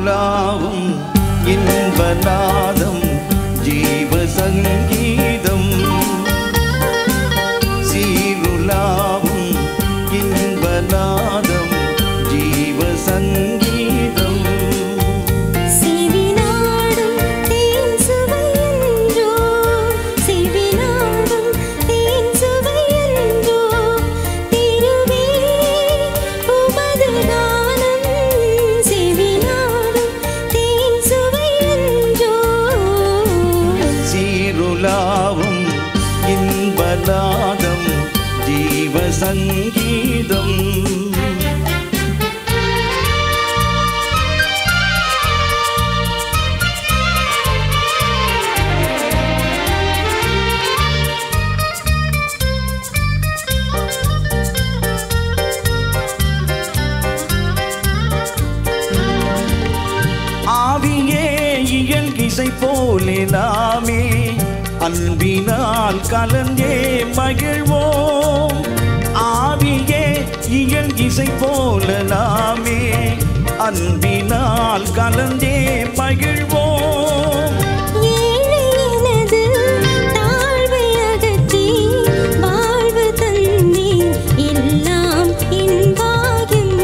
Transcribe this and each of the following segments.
சீருலாவும் இன்பநாதம் ஜீவ சங்கீதம் சீருலாவும் இன்பநாதம் ஜீவ சங்கீதம் செவிநாடும் தேன் சுவையென்றோ செவிநாடும் தேன் சுவையென்றோ திருவே உமது கானம் செவிநாடும் தேன் சுவையென்றோ சீருலாவும் இன்பநாதம் ஜீவ சங்கீதம் ஆவியே இயல்கிசை போலே நாமே அன்பினால் கலந்தே மகிழ்வோம் ஆவியே இயல்கிசை போல நாமே அன்பினால் கலந்தே மகிழ்வோம் ஏழையனது தாழ்வை அகற்றி வாழ்வு தந்தீர் எல்லாம் இன்பாகும்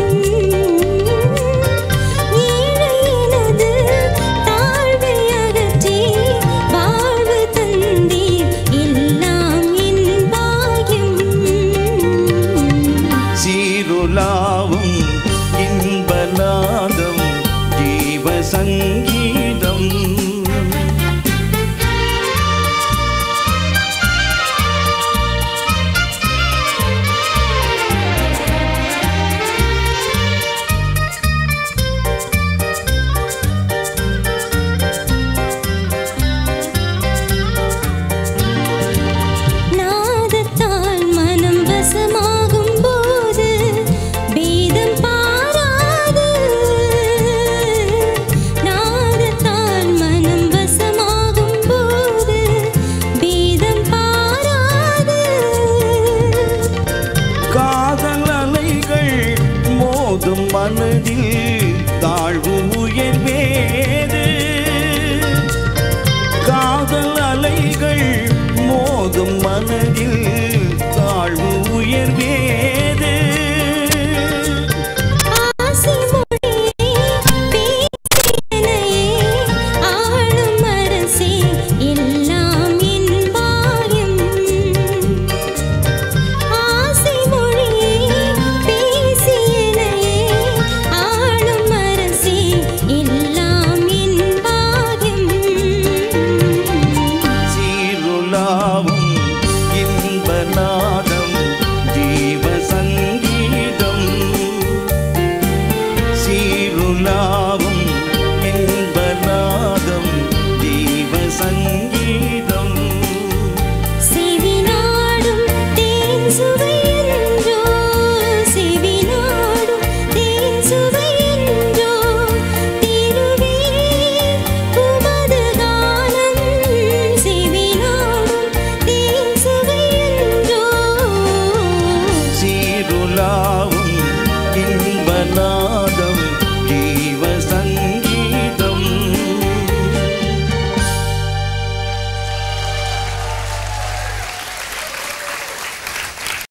ஏழையனது தாழ்வை அகற்றி வாழ்வு தந்தீர் எல்லாம் இன்பாகும் சீருலாவும் இன்பநாதம் ஜீவ சங்கீதம் நாதத்தால் மனம் வசமாகும் போது பேதம் பாராது நாதத்தால் மனம் வசமாகும் போது பேதம் பாராது காதல் அலைகள் மோதும் மனதில் தாழ்வு உயர்வேது காதல் அலைகள் மோதும் மனதில்